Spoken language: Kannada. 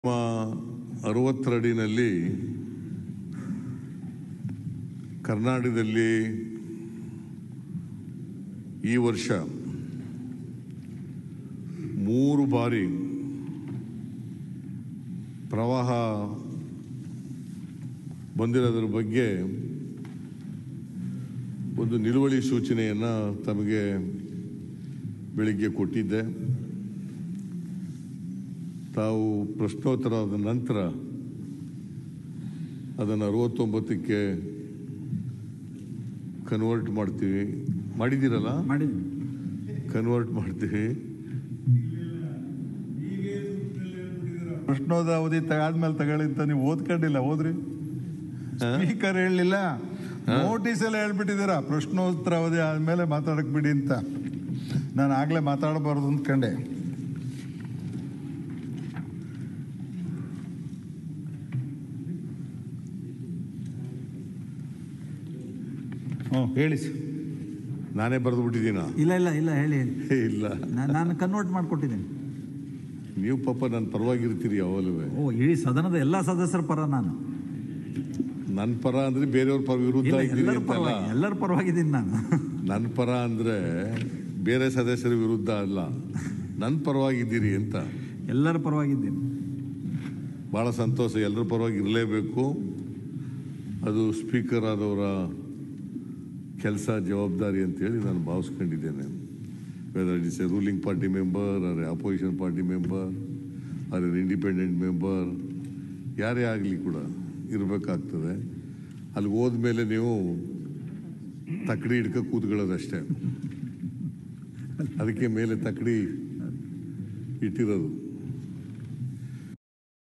ನಮ್ಮ ಅರವತ್ತರಡಿನಲ್ಲಿ ಕರ್ನಾಟಕದಲ್ಲಿ ಈ ವರ್ಷ ಮೂರು ಬಾರಿ ಪ್ರವಾಹ ಬಂದಿರೋದ್ರ ಬಗ್ಗೆ ಒಂದು ನಿಲುವಳಿ ಸೂಚನೆಯನ್ನು ತಮಗೆ ಬೆಳಿಗ್ಗೆ ಕೊಟ್ಟಿದ್ದೆ ತಾವು ಪ್ರಶ್ನೋತ್ತರದ ನಂತರ ಅದನ್ನು ಅರವತ್ತೊಂಬತ್ತಕ್ಕೆ ಕನ್ವರ್ಟ್ ಮಾಡ್ತೀವಿ ಮಾಡಿದ್ದೀರಲ್ಲ ಮಾಡಿದ್ವಿ ಕನ್ವರ್ಟ್ ಮಾಡ್ತೀವಿ ಪ್ರಶ್ನೋದಾವಧಿ ಆದ್ಮೇಲೆ ತಗೊಳ್ಳಿ ಅಂತ ನೀವು ಓದ್ಕೊಂಡಿಲ್ಲ ಓದ್ರಿ ಸ್ಪೀಕರ್ ಹೇಳಲಿಲ್ಲ ನೋಟಿಸ್ ಎಲ್ಲ ಹೇಳ್ಬಿಟ್ಟಿದ್ದೀರಾ ಪ್ರಶ್ನೋತ್ತರ ಅವಧಿ ಆದ್ಮೇಲೆ ಮಾತಾಡಕ್ ಬಿಡಿ ಅಂತ ನಾನು ಆಗ್ಲೇ ಮಾತಾಡಬಾರ್ದು ಅಂದ್ಕೊಂಡೆ ಹ್ಞೂ ಹೇಳಿ ಸರ್ ನಾನೇ ಬರೆದು ಬಿಟ್ಟಿದ್ದೀನ ಇಲ್ಲ ಇಲ್ಲ ಇಲ್ಲ ಹೇಳಿ ಹೇಳಿ ಇಲ್ಲ ನಾ- ನಾನು ಕನ್ವರ್ಟ್ ಮಾಡಿಕೊಟ್ಟಿದ್ದೀನಿ ನೀವು ಪಾಪ ನನ್ನ ಪರವಾಗಿರ್ತೀರಿ ಯಾವಾಗಲೂ ಓ ಇಡೀ ಸದನದ ಎಲ್ಲ ಸದಸ್ಯರ ಪರ ನಾನು ನನ್ನ ಪರ ಅಂದ್ರೆ ಬೇರೆಯವ್ರ ಪರ ವಿರುದ್ಧ ಇಲ್ಲ ಇದ್ದೀರಿ ಎಲ್ಲರ ಅಂತಲ್ಲ ಪರವಾಗಿ ಎಲ್ಲರ ಪರವಾಗಿದ್ದೀನಿ ನಾನು ನನ್ನ ಪರ ಅಂದ್ರೆ ಬೇರೆ ಸದಸ್ಯರ ವಿರುದ್ಧ ಅಲ್ಲ ನನ್ನ ಪರವಾಗಿದ್ದೀರಿ ಅಂತ ಎಲ್ಲರ ಪರವಾಗಿದ್ದೀನಿ ಭಾಳ ಸಂತೋಷ ಎಲ್ಲರ ಪರವಾಗಿ ಇರಲೇಬೇಕು ಅದು ಸ್ಪೀಕರ್ ಆದವರ ಕೆಲಸ ಜವಾಬ್ದಾರಿ ಅಂತೇಳಿ ನಾನು ಭಾವಿಸ್ಕೊಂಡಿದ್ದೇನೆ whether it is a ruling party member or opposition party member or an independent member ಯಾರೇ ಆಗಲಿ ಕೂಡ ಇರಬೇಕಾಗ್ತದೆ ಅಲ್ಲಿಗೆ ಹೋದ್ಮೇಲೆ ನೀವು ತಕ್ಕಡಿ ಹಿಡ್ಕ ಕೂತ್ಕೊಳ್ಳೋದಷ್ಟೇ ಅದಕ್ಕೆ ಮೇಲೆ ತಕ್ಕಡಿ ಇಟ್ಟಿರೋದು